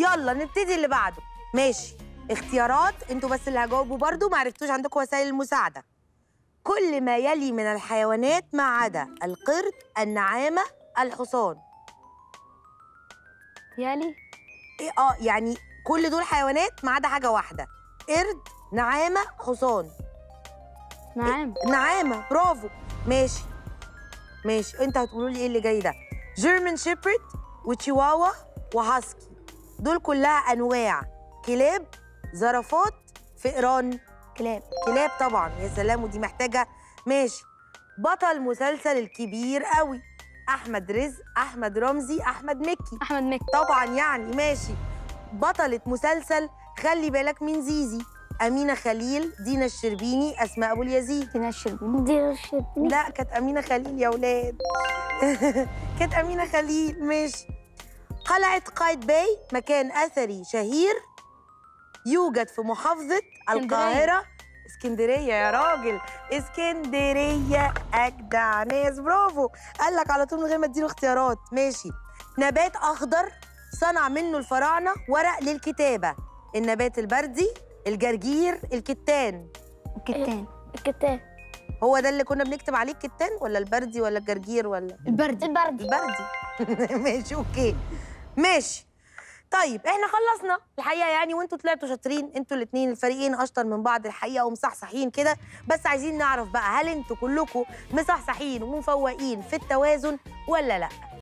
يلا نبتدي اللي بعده ماشي اختيارات انتوا بس اللي هجاوبوا برضو ما عرفتوش عندكم وسائل المساعده كل ما يلي من الحيوانات ما عدا القرد النعامه الحصان يالي ايه اه يعني كل دول حيوانات ما عدا حاجه واحده قرد نعامه حصان نعم نعامه برافو ماشي ماشي انت هتقولوا لي ايه اللي جاي ده جيرمان شيبرد وتشيواوا وهاسكي دول كلها انواع كلاب زرافات فئران كلاب كلاب طبعا يا سلام ودي محتاجه ماشي بطل مسلسل الكبير قوي احمد رزق احمد رمزي احمد مكي احمد مكي طبعا يعني ماشي بطلة مسلسل خلي بالك من زيزي أمينة خليل دينا الشربيني أسماء أبو اليزيد دينا الشربيني دينا الشربيني لا كانت أمينة خليل يا ولاد كانت أمينة خليل ماشي قلعة قايتباي مكان أثري شهير يوجد في محافظة القاهرة اسكندرية يا راجل اسكندرية أجدع ناس برافو قال لك على طول من غير ما اديله اختيارات ماشي نبات أخضر صنع منه الفراعنة ورق للكتابة النبات البردي الجرجير الكتان الكتان الكتاب هو ده اللي كنا بنكتب عليه الكتان ولا البردي ولا الجرجير ولا البرد البرد البردي ماشي اوكي ماشي طيب احنا خلصنا الحقيقه يعني وانتوا طلعتوا شاطرين انتوا الاثنين الفريقين اشطر من بعض الحقيقه ومصحصحين كده بس عايزين نعرف بقى هل انتوا كلكم مصحصحين ومفوقين في التوازن ولا لا